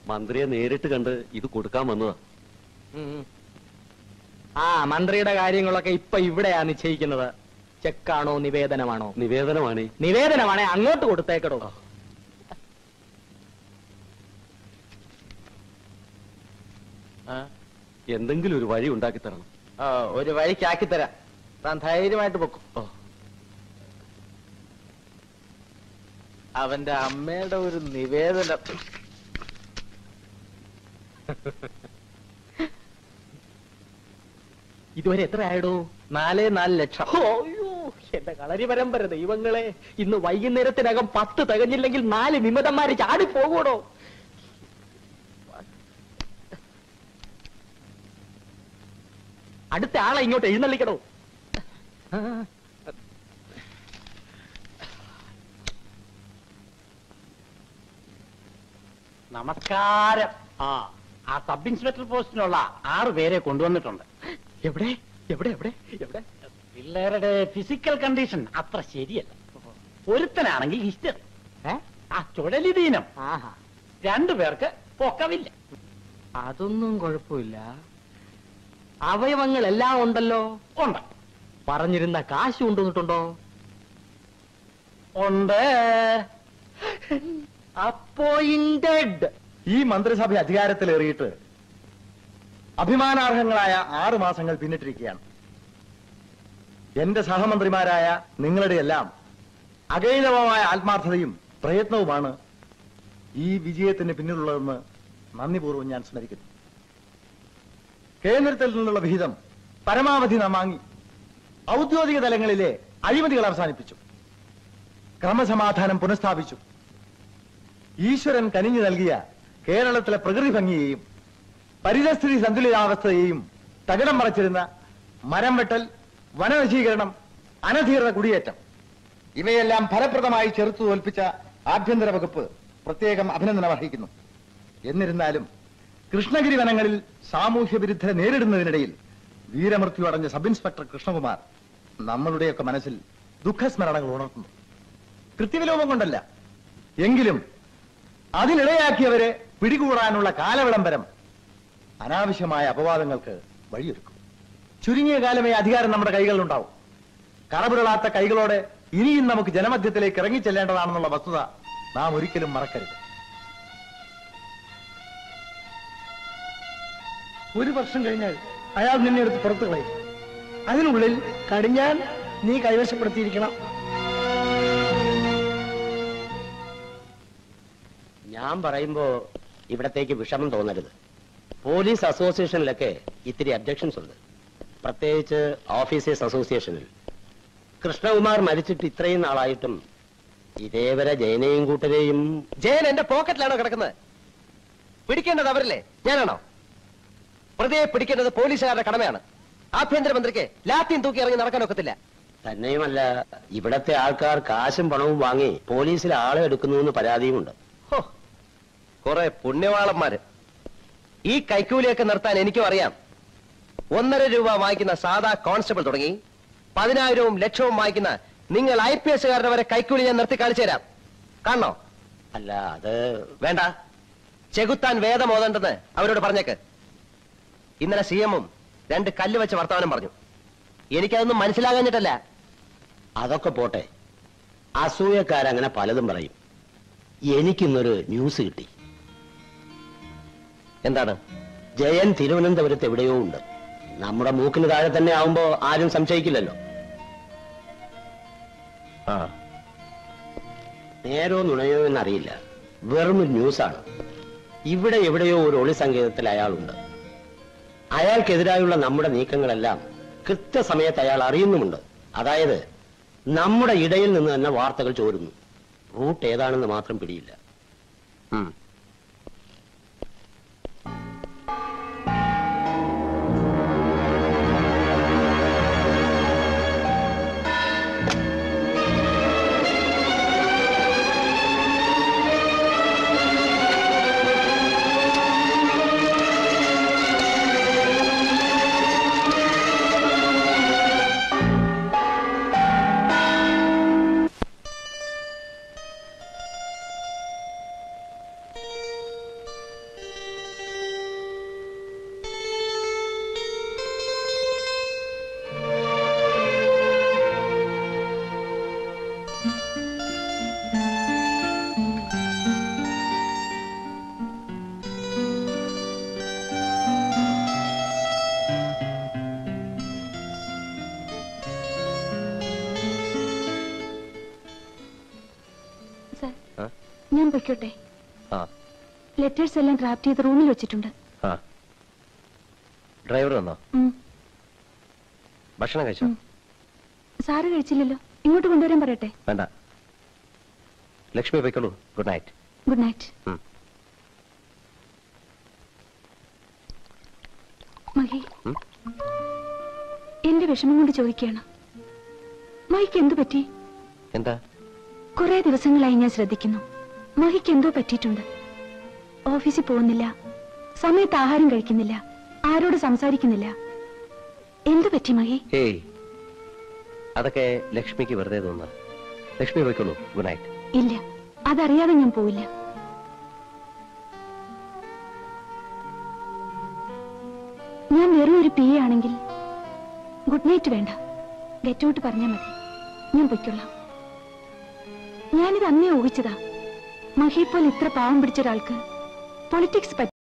മന്ത്രിയെ നേരിട്ട് കണ്ട് ഇത് കൊടുക്കാൻ വന്നതാ ആ മന്ത്രിയുടെ കാര്യങ്ങളൊക്കെ ഇപ്പൊ ഇവിടെയാ നിശ്ചയിക്കുന്നത് ചെക്കാണോ നിവേദനമാണോ നിവേദനമാണേ നിവേദനമാണേ അങ്ങോട്ട് കൊടുത്തേക്കടോ എന്തെങ്കിലും ഒരു വഴി ഉണ്ടാക്കി തരണം ആ, ഒരു വഴിക്കാക്കി തരാം താൻ ധൈര്യമായിട്ട് പൊക്കും ഓ അവന്റെ അമ്മയുടെ ഒരു നിവേദനം ഇതുവരെ എത്ര ആയിടോ നാലേ നാല് ലക്ഷം അയ്യോ എന്റെ കളരി പരമ്പര ദൈവങ്ങളെ ഇന്ന് വൈകുന്നേരത്തിനകം പത്ത് തികഞ്ഞില്ലെങ്കിൽ നാല് വിമതന്മാര് ചാടി പോകൂടോ അടുത്ത ആളെ ഇങ്ങോട്ട് എഴുന്നള്ളിക്കണോ നമസ്കാരം ആ ആ സബ് ഇൻസ്പെക്ടർ പോസ്റ്റിനുള്ള ആറ് പേരെ കൊണ്ടുവന്നിട്ടുണ്ട് എവിടെ എവിടെ എവിടെ എവിടെ പിള്ളേരുടെ ഫിസിക്കൽ കണ്ടീഷൻ അത്ര ശരിയല്ല ഒരുത്തനാണെങ്കിൽ ഹിസ്റ്ററി ഏ? ആ ചുഴലിദീനം ആഹാ രണ്ടു പേർക്ക് പൊക്കമില്ല അതൊന്നും കുഴപ്പമില്ല അവയവങ്ങൾ എല്ലാം ഉണ്ടല്ലോ ഉണ്ട് പറഞ്ഞിരുന്ന കാശ് കൊണ്ടുവന്നിട്ടുണ്ടോ ഉണ്ട് അപ്പോയിന്റഡ് ഈ മന്ത്രിസഭ അധികാരത്തിലേറിയിട്ട് അഭിമാനാർഹങ്ങളായ ആറു മാസങ്ങൾ പിന്നിട്ടിരിക്കുകയാണ് എന്റെ സഹമന്ത്രിമാരായ നിങ്ങളുടെ എല്ലാം അകൈതവമായ ആത്മാർത്ഥതയും പ്രയത്നവുമാണ് ഈ വിജയത്തിന് പിന്നിലുള്ളതെന്ന് നന്ദിപൂർവ്വം ഞാൻ സ്മരിക്കുന്നു കേന്ദ്രത്തിൽ നിന്നുള്ള വിഹിതം പരമാവധി നാം വാങ്ങി ഔദ്യോഗിക തലങ്ങളിലെ അഴിമതികൾ അവസാനിപ്പിച്ചു ക്രമസമാധാനം പുനഃസ്ഥാപിച്ചു ഈശ്വരൻ കനിഞ്ഞു നൽകിയ കേരളത്തിലെ പ്രകൃതി ഭംഗിയെയും പരിതസ്ഥിതി സന്തുലിതാവസ്ഥയെയും തകിടം മറച്ചിരുന്ന മരം വെട്ടൽ വനനശീകരണം അനധികൃത കുടിയേറ്റം ഇവയെല്ലാം ഫലപ്രദമായി ചെറുത്തു തോൽപ്പിച്ച ആഭ്യന്തര വകുപ്പ് പ്രത്യേകം അഭിനന്ദനം അർഹിക്കുന്നു എന്നിരുന്നാലും കൃഷ്ണഗിരി വനങ്ങളിൽ സാമൂഹ്യ വിരുദ്ധരെ നേരിടുന്നതിനിടയിൽ വീരമൃത്യു അടഞ്ഞ സബ് ഇൻസ്പെക്ടർ കൃഷ്ണകുമാർ നമ്മളുടെയൊക്കെ മനസ്സിൽ ദുഃഖസ്മരണകൾ ഉണർത്തുന്നു കൃത്യവിലോപം കൊണ്ടല്ല എങ്കിലും അതിനിടയാക്കിയവരെ പിടികൂടാനുള്ള കാലവിളംബരം അനാവശ്യമായ അപവാദങ്ങൾക്ക് വഴിയൊരുക്കും ചുരുങ്ങിയ കാലമേ അധികാരം നമ്മുടെ കൈകളിലുണ്ടാവും കറപുരളാത്ത കൈകളോടെ ഇനിയും നമുക്ക് ജനമധ്യത്തിലേക്ക് ഇറങ്ങിച്ചെല്ലേണ്ടതാണെന്നുള്ള വസ്തുത നാം ഒരിക്കലും മറക്കരുത് ഒരു വർഷം കഴിഞ്ഞാൽ അയാൾ നിന്നെ എടുത്ത് പുറത്തു കളയും അതിനുള്ളിൽ കടിഞ്ഞാൻ നീ കൈവശപ്പെടുത്തിയിരിക്കണം ഞാൻ പറയുമ്പോ ഇവിടത്തേക്ക് വിഷമം തോന്നരുത് പോലീസ് അസോസിയേഷനിലൊക്കെ ഇത്തിരി അബ്ജക്ഷൻസ് ഉണ്ട് പ്രത്യേകിച്ച് ഓഫീസേഴ്സ് അസോസിയേഷനിൽ കൃഷ്ണകുമാർ മരിച്ചിട്ട് ഇത്രയും നാളായിട്ടും ഇതേവരെ ജയനെയും കൂട്ടരെയും ജയൻ എന്റെ പോക്കറ്റിലാണോ കിടക്കുന്നത് പിടിക്കേണ്ടത് അവരല്ലേ ഞാനാണോ പ്രതിയെ പിടിക്കേണ്ടത് പോലീസുകാരുടെ കടമയാണ് ആഭ്യന്തരമന്ത്രിക്ക് ലാത്തിയും തൂക്കി ഇറങ്ങി നടക്കാൻ ഒക്കത്തില്ല തന്നെയുമല്ല ഇവിടത്തെ ആൾക്കാർ കാശും പണവും വാങ്ങി പോലീസിൽ ആളെ എടുക്കുന്നുവെന്ന് പരാതിയുമുണ്ട് ഹോ, കുറെ പുണ്യവാളന്മാര് ഈ കൈക്കൂലിയൊക്കെ നിർത്താൻ എനിക്കും അറിയാം ഒന്നര രൂപ വാങ്ങിക്കുന്ന സാധാ കോൺസ്റ്റബിൾ തുടങ്ങി പതിനായിരവും ലക്ഷവും വാങ്ങിക്കുന്ന നിങ്ങൾ ഐ പി എസുകാരുടെ വരെ കൈക്കൂലി ഞാൻ നിർത്തി കാണിച്ചു തരാം കാണണോ അല്ല അത് വേണ്ട ചെകുത്താൻ വേദം ഓതണ്ടെന്ന് അവരോട് പറഞ്ഞേക്ക് ഇന്നലെ സി എമ്മും രണ്ട് കല്ല് വെച്ച് വർത്തമാനം പറഞ്ഞു എനിക്കതൊന്നും മനസ്സിലാകാഞ്ഞിട്ടല്ല അതൊക്കെ പോട്ടെ അസൂയക്കാരങ്ങനെ പലതും പറയും എനിക്കിന്നൊരു ന്യൂസ് കിട്ടി എന്താണ് ജയൻ തിരുവനന്തപുരത്ത് എവിടെയോ ഉണ്ട് നമ്മുടെ മൂക്കിന് താഴെ തന്നെ ആവുമ്പോ ആരും സംശയിക്കില്ലല്ലോ ആ നേരോ നുണയോ എന്നറിയില്ല വെറും ഒരു ന്യൂസാണ് ഇവിടെ എവിടെയോ ഒരു ഒളി സങ്കേതത്തിൽ അയാളുണ്ട് അയാൾക്കെതിരായുള്ള നമ്മുടെ നീക്കങ്ങളെല്ലാം കൃത്യസമയത്ത് അയാൾ അറിയുന്നുമുണ്ട് അതായത് നമ്മുടെ ഇടയിൽ നിന്ന് തന്നെ വാർത്തകൾ ചോരുന്നു റൂട്ട് ഏതാണെന്ന് മാത്രം പിടിയില്ല ഉം. ഞാൻ പൊയ്ക്കോട്ടെ ആ ലെറ്റേഴ്സ് എല്ലാം ഡ്രാഫ്റ്റ് ചെയ്ത് റൂമിൽ വെച്ചിട്ടുണ്ട് ആ ഡ്രൈവർ വന്നോ ഉം. ഭക്ഷണം കഴിച്ചോ ഉം. സാറ് കഴിച്ചില്ലല്ലോ ഇങ്ങോട്ട് കൊണ്ടുവരാൻ പറയട്ടെ വേണ്ട ലക്ഷ്മി പോയിക്കോളൂ ഗുഡ് നൈറ്റ് ഗുഡ് നൈറ്റ് ഉം. മഹി ഉം? എന്റെ വിഷമം കൊണ്ട് ചോദിക്കുകയാണ് മഹിക്ക് എന്തു പറ്റി എന്താ കുറെ ദിവസങ്ങളായി ഞാൻ ശ്രദ്ധിക്കുന്നു മഹിക്ക് എന്തോ പറ്റിയിട്ടുണ്ട് ഓഫീസിൽ പോകുന്നില്ല സമയത്ത് ആഹാരം കഴിക്കുന്നില്ല ആരോട് സംസാരിക്കുന്നില്ല എന്തു പറ്റി മഹി ഏയ് അതൊക്കെ ലക്ഷ്മിക്ക് വെറുതെ തോന്നുക ലക്ഷ്മി പോയിക്കോളൂ ഗുഡ് നൈറ്റ് ഇല്ല അതറിയാതെ ഞാൻ പോവില്ല ഞാൻ വെറും ഒരു പി ആണെങ്കിൽ ഗുഡ് നൈറ്റ് വേണ്ട ഗെറ്റ് ഔട്ട് പറഞ്ഞാൽ മതി ഞാൻ പൊയ്ക്കൊള്ളാം ഞാനിത് അന്നേ ഊഹിച്ചതാ മഹി പോലെ ഇത്ര പാവം പിടിച്ച ഒരാൾക്ക് പൊളിറ്റിക്സ്